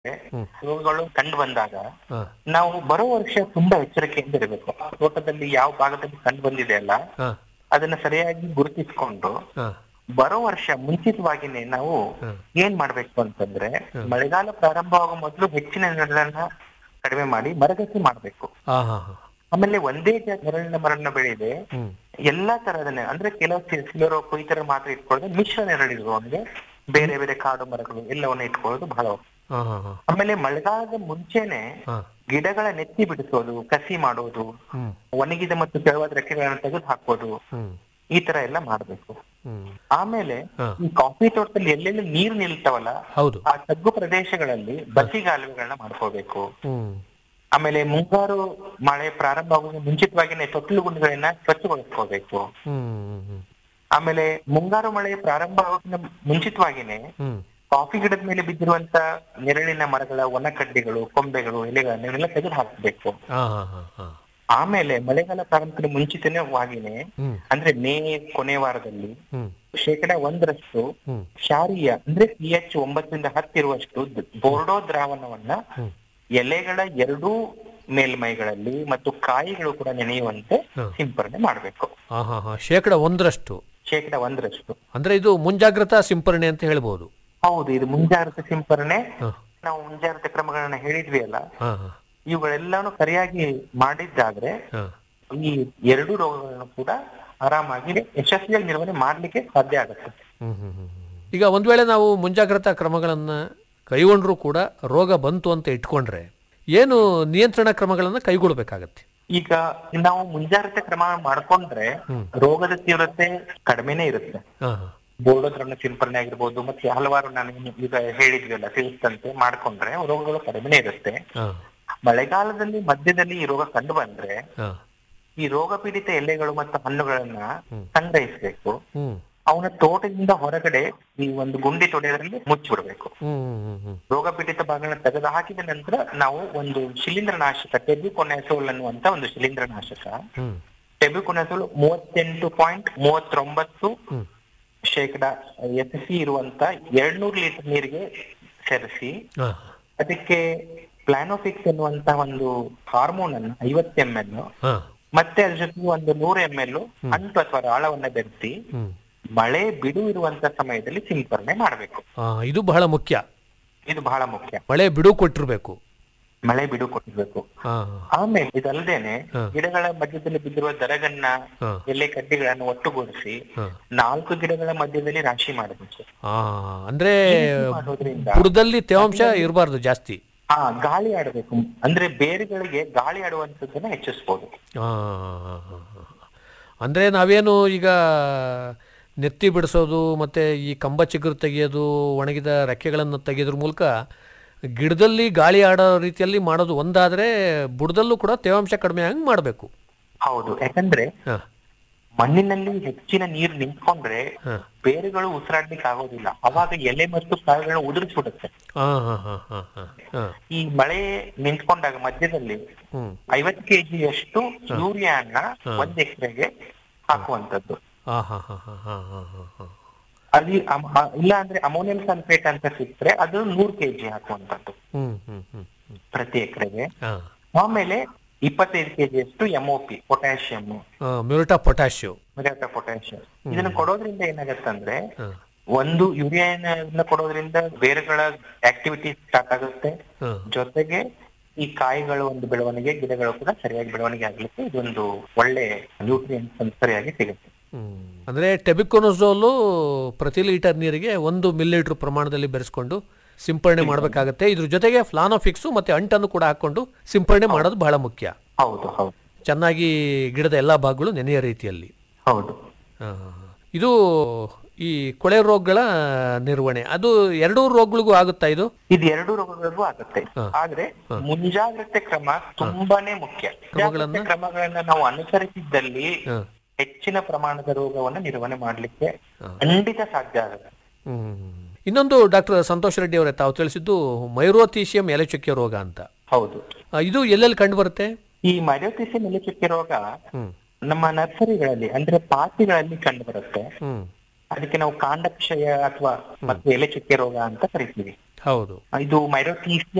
ರೋಗಗಳು ಕಂಡು ಬಂದಾಗ ಹಾ ನಾವು ಬರೋ ವರ್ಷ ತುಂಬಾ ಎಚ್ಚರಿಕೆಯಿಂದ ಇರಬೇಕು ತೋಟದಲ್ಲಿ ಯಾವ ಭಾಗದಲ್ಲಿ ಕಂಡು ಬಂದಿದೆ ಅಲ್ಲ ಹಾ ಅದನ್ನ ಸರಿಯಾಗಿ ಗುರುತಿಸಿಕೊಂಡು ಹಾ ಬರೋ ವರ್ಷ ಮುಂಚಿತವಾಗಿನೇ ನಾವು ಹ್ಮ್. ಏನ್ ಮಾಡ್ಬೇಕು ಅಂತಂದ್ರೆ ಮಳೆಗಾಲ ಪ್ರಾರಂಭವಾಗೋ ಮೊದಲು ಹೆಚ್ಚಿನ ನೆರಳನ್ನ ಕಡಿಮೆ ಮಾಡಿ ಮರಗಸಿ ಮಾಡ್ಬೇಕು ಹಾ ಹಾ ಹಾ ಆಮೇಲೆ ಒಂದೇ ಜಾ- ನೆರಳಿನ ಮರನ್ನ ಬೆಳೆಯದೆ ಹ್ಮ್ ಎಲ್ಲಾ ತರಹದ ನೆರಳು, ಅಂದ್ರೆ ಕೆಲವು ಸಿಲೋರೋಕು ಈ ತರ ಮಾತ್ರ ಇಟ್ಕೊಳ್ಳೋದು ಮಿಶ್ರ ನೆರಳಿರುವಂಗೆ ಬೇರೆ ಬೇರೆ ಕಾಡು ಮರಗಳು ಎಲ್ಲವನ್ನ ಇಟ್ಕೊಳ್ಳೋದು ಬಹಳ ಉತ್ತಮ. ಹಾ ಹಾ ಹಾ ಆಮೇಲೆ ಮಳೆಗಾಲದ ಮುಂಚೆನೆ ಹಾ ಗಿಡಗಳ ನೆತ್ತಿ ಬಿಡಿಸೋದು ಕಸಿ ಮಾಡೋದು ಹ್ಮ್ ಒಣಗಿದ ಮತ್ತು ತೆಳುವಾದ ರೆಕ್ಕೆಗಳನ್ನ ತೆಗೆದು ಹಾಕೋದು ಹ್ಮ್ ಈ ತರ ಎಲ್ಲ ಮಾಡ್ಬೇಕು ಹ್ಮ್ ಆಮೇಲೆ ಹಾ. ಈ ಕಾಫಿ ತೋಟದಲ್ಲಿ ಎಲ್ಲೆಲ್ಲಿ ನೀರು ನಿಲ್ತಾವಲ್ಲ ಹೌದು ಆ ತಗ್ಗು ಪ್ರದೇಶಗಳಲ್ಲಿ ಬಸಿಗಾಲುವೆಗಳನ್ನ ಮಾಡ್ಕೋಬೇಕು ಹ್ಮ್ ಆಮೇಲೆ ಮುಂಗಾರು ಮಳೆ ಪ್ರಾರಂಭ ಆಗುವ ಮುಂಚಿತವಾಗಿನೇ ತೊಟ್ಟಿಲು ಗುಂಡಿಗಳನ್ನ ಸ್ವಚ್ಛಗೊಳಿಸ್ಕೋಬೇಕು ಹ್ಮ್ ಹ್ಮ್ ಆಮೇಲೆ ಮುಂಗಾರು ಮಳೆ ಪ್ರಾರಂಭ ಆಗೋಕ್ಕಿಂತ ಮುಂಚಿತವಾಗಿನೇ ಹ್ಮ್ ಕಾಫಿ ಗಿಡದ ಮೇಲೆ ಬಿದ್ದಿರುವಂತ ನೆರಳಿನ ಮರಗಳ ಒಣ ಕಡ್ಡಿಗಳು ಕೊಂಬೆಗಳು ಎಲೆಗಳನ್ನ ಇವನ್ನೆಲ್ಲ ತೆಗೆದು ಹಾಕಬೇಕು ಹಾ ಹಾ ಹಾ ಹಾ ಆಮೇಲೆ ಮಳೆಗಾಲ ಪ್ರಾರಂಭದ ಮುಂಚಿತವಾಗಿನೇ ಹ್ಮ್ ಅಂದ್ರೆ ಮೇ ಕೊನೆ ವಾರದಲ್ಲಿ ಹ್ಮ್ ಶೇಕಡ ಒಂದರಷ್ಟು ಹ್ಮ್ ಕ್ಷಾರೀಯ ಅಂದ್ರೆ ಪಿ ಎಚ್ ಒಂಬತ್ತರಿಂದ ಹತ್ತಿರುವಷ್ಟು ದ್- ಬೋರ್ಡೋ ದ್ರಾವಣವನ್ನ ಹ್ಮ್ ಎಲೆಗಳ ಎರಡೂ ಮೇಲ್ಮೈಗಳಲ್ಲಿ ಮತ್ತು ಕಾಯಿಗಳು ಕೂಡ ನೆನೆಯುವಂತೆ ಹ. ಸಿಂಪರಣೆ ಮಾಡಬೇಕು ಹಾ ಹಾ ಹಾ ಶೇಕಡ ಒಂದರಷ್ಟು ಶೇಕಡ ಒಂದರಷ್ಟು ಅಂದ್ರೆ ಇದು ಮುಂಜಾಗ್ರತಾ ಸಿಂಪರಣೆ ಅಂತ ಹೇಳ್ಬೋದು ಹೌದು ಇದು ಮುಂಜಾಗ್ರತೆ ಸಿಂಪರಣೆ ಹಾ ನಾವು ಮುಂಜಾಗ್ರತೆ ಕ್ರಮಗಳನ್ನ ಹೇಳಿದ್ವಿ ಅಲ್ಲ ಹಾ ಹಾ ಇವುಗಳೆಲ್ಲಾನು ಸರಿಯಾಗಿ ಮಾಡಿದ್ದಾದ್ರೆ ಹಾ ಈ ಎರಡು ರೋಗಗಳನ್ನು ಕೂಡ ಆರಾಮಾಗಿ ಯಶಸ್ವಿಯಾಗಿ ನಿರ್ವಹಣೆ ಮಾಡ್ಲಿಕ್ಕೆ ಸಾಧ್ಯ ಆಗುತ್ತೆ ಹ್ಮ್ ಹ್ಮ್ ಹ್ಮ್ ಹ್ಮ್. ಈಗ ಒಂದ್ ವೇಳೆ ನಾವು ಮುಂಜಾಗ್ರತಾ ಕ್ರಮಗಳನ್ನು ಕೈಗೊಂಡ್ರೂ ಕೂಡ ರೋಗ ಬಂತು ಅಂತ ಇಟ್ಕೊಂಡ್ರೆ ಏನು ನಿಯಂತ್ರಣ ಕ್ರಮಗಳನ್ನು ಕೈಗೊಳ್ಬೇಕಾಗತ್ತೆ ಈಗ ನಾವು ಮುಂಜಾಗ್ರತೆ ಕ್ರಮ ಮಾಡ್ಕೊಂಡ್ರೆ ಹ್ಮ್. ರೋಗದ ತೀವ್ರತೆ ಕಡಿಮೆನೇ ಇರುತ್ತೆ ಹಾ ಹಾ ಬೋರ್ಡೋದ್ರನ್ನ ಸಿಂಪರಣೆ ಆಗಿರ್ಬೋದು ಮತ್ತೆ ಹಲವಾರು ನಾನು ಏನು ಈಗ ಹೇಳಿದ್ವಲ್ಲ ತಿಳಿಸಿದಂತೆ ಮಾಡ್ಕೊಂಡ್ರೆ ರೋಗಗಳು ಕಡಿಮೆನೇ ಇರುತ್ತೆ ಹಾ ಮಳೆಗಾಲದಲ್ಲಿ ಮಧ್ಯದಲ್ಲಿ ಈ ರೋಗ ಕಂಡು ಬಂದ್ರೆ ಹಾ ಈ ರೋಗ ಪೀಡಿತ ಎಲೆಗಳು ಮತ್ತು ಹಣ್ಣುಗಳನ್ನ ಹ್ಮ್. ಸಂಗ್ರಹಿಸಬೇಕು ಹ್ಮ್ ಅವನ ತೋಟದಿಂದ ಹೊರಗಡೆ ಈ ಒಂದು ಗುಂಡಿ ತೊಡೆಯೋದ್ರಲ್ಲಿ ಮುಚ್ಚಿಬಿಡ್ಬೇಕು ಹ್ಮ್ ಹ್ಮ್ ಹ್ಮ್ ರೋಗ ಪೀಡಿತ ಭಾಗಗಳನ್ನ ತೆಗೆದು ಹಾಕಿದ ನಂತರ ನಾವು ಒಂದು ಶಿಲೀಂಧ್ರನಾಶಕ ಟೆಬ್ಯುಕೊನೆಸೋಲ್ ಅನ್ನುವಂತ ಒಂದು ಶಿಲೀಂಧ್ರನಾಶಕ ಹ್ಮ್ ಟೆಬ್ಯುಕೊನೆಸೋಲ್ ಮೂವತ್ತೆಂಟು ಪಾಯಿಂಟ್ ಮೂವತ್ತೊಂಬತ್ತು ಹ್ಮ್ ಶೇಕಡ ಎಸ್ ಸಿ ಇರುವಂತ ಎರಡ್ನೂರು ಲೀಟರ್ ನೀರಿಗೆ ಸೇರಿಸಿ ಹಾ ಅದಕ್ಕೆ ಪ್ಲಾನೋಫಿಕ್ಸ್ ಎನ್ನುವಂತ ಒಂದು ಹಾರ್ಮೋನ್ ಅನ್ನು ಐವತ್ತು ಎಂ ಎಲ್ ಹಾ ಮತ್ತೆ ಅದ್ರ ಜೊತೆಗೆ ಒಂದು ನೂರು ಎಂ ಎಲ್ ಅಂಟು ಅಥವಾ ರಾಳವನ್ನ ಬೆರೆಸಿ ಹ್ಮ್ ಮಳೆ ಬಿಡು ಇರುವಂತ ಸಮಯದಲ್ಲಿ ಸಿಂಪರಣೆ ಮಾಡಬೇಕು ಆ, ಇದು ಬಹಳ ಮುಖ್ಯ ಇದು ಬಹಳ ಮುಖ್ಯ ಮಳೆ ಬಿಡು ಕೊಟ್ಟಿರ್ಬೇಕು ಮಳೆ ಬಿಡು ಕೊಟ್ಟಿರ್ಬೇಕು ಹಾ ಆಮೇಲೆ ಇದಲ್ಲದೇನೆ ಹ. ಗಿಡಗಳ ಮಧ್ಯದಲ್ಲಿ ಬಿದ್ದಿರುವ ದರಗನ್ನ ಹಾ ಎಲೆ ಕಡ್ಡಿಗಳನ್ನು ಒಟ್ಟುಗೂಡಿಸಿ ಹಾ ನಾಲ್ಕು ಗಿಡಗಳ ಮಧ್ಯದಲ್ಲಿ ರಾಶಿ ಮಾಡಬೇಕು ಆ, ಅಂದ್ರೆ ಮಾಡೋದ್ರಿಂದ ಬುಡದಲ್ಲಿ ತೇವಾಂಶ ಇರಬಾರ್ದು ಜಾಸ್ತಿ ಹಾ ಗಾಳಿ ಆಡಬೇಕು ಅಂದ್ರೆ ಬೇರುಗಳಿಗೆ ಗಾಳಿ ಆಡುವಂತದ್ದನ್ನ ಹೆಚ್ಚಿಸಬಹುದು ಆ, ಅಂದ್ರೆ ನಾವೇನು ಈಗ ನೆತ್ತಿ ಬಿಡಿಸೋದು ಮತ್ತೆ ಈ ಕಂಬ ಚಿಗುರು ತೆಗೆಯೋದು ಒಣಗಿದ ರೆಕ್ಕೆಗಳನ್ನು ತೆಗೆಯೋದ್ರ ಮೂಲಕ ಗಿಡದಲ್ಲಿ ಗಾಳಿ ಆಡೋ ರೀತಿಯಲ್ಲಿ ಮಾಡೋದು ಒಂದಾದ್ರೆ ಬುಡದಲ್ಲೂ ಕೂಡ ತೇವಾಂಶ ಕಡಿಮೆ ಹಂಗೆ ಮಾಡಬೇಕು ಹೌದು ಯಾಕಂದ್ರೆ ಹಾಂ ಮಣ್ಣಿನಲ್ಲಿ ಹೆಚ್ಚಿನ ನೀರು ನಿಂತ್ಕೊಂಡ್ರೆ ಹಾಂ ಬೇರುಗಳು ಉಸಿರಾಡ್ಲಿಕ್ಕೆ ಆಗೋದಿಲ್ಲ ಅವಾಗ ಎಲೆ ಮತ್ತು ಕಾಳುಗಳನ್ನ ಉದುರಿಸ್ಬಿಡುತ್ತೆ ಹಾಂ ಹಾಂ ಹಾಂ ಹಾಂ ಹಾಂ ಹಾಂ ಈ ಮಳೆ ನಿಂತ್ಕೊಂಡಾಗ ಮಧ್ಯದಲ್ಲಿ ಹ್ಞೂ ಐವತ್ತು ಕೆಜಿಯಷ್ಟು ಯೂರಿಯಾನ ಒಂದ್ ಎಕರೆಗೆ ಹಾಕುವಂತದ್ದು ಹಾಂ ಹಾಂ ಹಾಂ ಹಾಂ ಹಾಂ ಹಾಂ ಹಾಂ ಹಾಂ ಅಲ್ಲಿ ಅಮ್- ಅ- ಇಲ್ಲ ಅಂದ್ರೆ ಅಮೋನಿಯಂ ಸಲ್ಫೇಟ್ ಅಂತ ಸಿಕ್ತ್ರೆ ಅದು ನೂರು ಕೆಜಿ ಹಾಕುವಂತದ್ದು ಹ್ಞೂ ಹ್ಞೂ ಹ್ಞೂ ಹ್ಞೂ ಪ್ರತಿ ಎಕರೆಗೆ ಹಾಂ ಆಮೇಲೆ ಇಪ್ಪತ್ತೈದು ಕೆಜಿಯಷ್ಟು MOP potassium muriate potassium muriate potassium ಇದನ್ನ ಕೊಡೋದ್ರಿಂದ ಏನಾಗತ್ತಂದ್ರೆ ಹಾಂ ಒಂದು ಯೂರಿಯಾನ ಕೊಡೋದ್ರಿಂದ ಬೇರುಗಳ ಆಕ್ಟಿವಿಟಿ ಸ್ಟಾರ್ಟ್ ಆಗುತ್ತೆ ಹಾಂ ಜೊತೆಗೆ ಈ ಕಾಯಿಗಳ ಒಂದು ಬೆಳವಣಿಗೆ ಗಿಡಗಳು ಕೂಡ ಸರಿಯಾಗಿ ಬೆಳವಣಿಗೆ ಆಗ್ಲಿಕ್ಕೆ ಇದೊಂದು ಒಳ್ಳೆ ನ್ಯೂಟ್ರಿಯೆಂಟ್ಸ್ ಸರಿಯಾಗಿ ಸಿಗುತ್ತೆ ಹ್ಮ್. ಅಂದ್ರೆ ಟೆಬಿಕೊನೋಸೋಲು ಪ್ರತಿ ಲೀಟರ್ ನೀರಿಗೆ ಒಂದು ಮಿಲಿಲೀಟರ್ ಪ್ರಮಾಣದಲ್ಲಿ ಬೆರೆಸ್ಕೊಂಡು ಸಿಂಪರಣೆ ಮಾಡಬೇಕಾಗತ್ತೆ ಇದ್ರ ಜೊತೆಗೆ ಫ್ಲಾನೋಫಿಕ್ಸು ಮತ್ತೆ ಅಂಟನ್ನು ಕೂಡ ಹಾಕೊಂಡು ಸಿಂಪರಣೆ ಮಾಡೋದು ಬಹಳ ಮುಖ್ಯ ಹೌದು ಹೌದು ಚೆನ್ನಾಗಿ ಗಿಡದ ಎಲ್ಲ ಭಾಗಗಳು ನೆನೆಯ ರೀತಿಯಲ್ಲಿ ಹೌದು ಆ, ಇದು ಈ ಕೊಳೆ ರೋಗಗಳ ನಿರ್ವಹಣೆ ಅದು ಎರಡೂ ರೋಗಗಳಿಗೂ ಆಗುತ್ತಾ ಇದು ಇದು ಎರಡು ರೋಗಗಳಿಗೂ ಆಗುತ್ತೆ ಹ. ಆದ್ರೆ ಮುಂಜಾಗ್ರತೆ ಕ್ರಮ ತುಂಬಾನೇ ಮುಖ್ಯ ಕ್ರಮಗಳನ್ನ? ಮುಂಜಾಗ್ರತೆ ಕ್ರಮಗಳನ್ನ ನಾವು ಅನುಸರಿಸಿದ್ದಲ್ಲಿ ಹ. ಹೆಚ್ಚಿನ ಪ್ರಮಾಣದ ರೋಗವನ್ನ ನಿರ್ವಹಣೆ ಮಾಡ್ಲಿಕ್ಕೆ ಖಂಡಿತ ಸಾಧ್ಯ ಆಗುತ್ತೆ ಹ್ಮ್. ಇನ್ನೊಂದು ಡಾಕ್ಟರ್ ಸಂತೋಷ್ ರೆಡ್ಡಿ ಅವರೇ ತಾವು ತಿಳಿಸಿದ್ದು ಮೈರೋಥೀಸಿಯಂ ಎಲೆಚುಕ್ಕೆ ರೋಗ ಅಂತ ಹೌದು ಆ, ಇದು ಎಲ್ಲೆಲ್ಲಿ ಕಂಡು ಬರುತ್ತೆ ಈ ಮಯೋಟಿಸಿ ನೆಲೆಚುಕ್ಕೆ ರೋಗ ಹ್ಮ್ ನಮ್ಮ ನರ್ಸರಿಗಳಲ್ಲಿ ಅಂದ್ರೆ ಪಾತಿಗಳಲ್ಲಿ ಕಂಡು ಬರುತ್ತೆ ಹ್ಮ್ ಅದಕ್ಕೆ ನಾವು ಕಾಂಡಕ್ಷಯ ಅಥವಾ ಮತ್ತು ಎಲೆ ಚುಕ್ಕೆ ರೋಗ ಅಂತ ಕರಿತೀವಿ ಹೌದು ಇದು ಮೈರೋಟೀಸಿಯ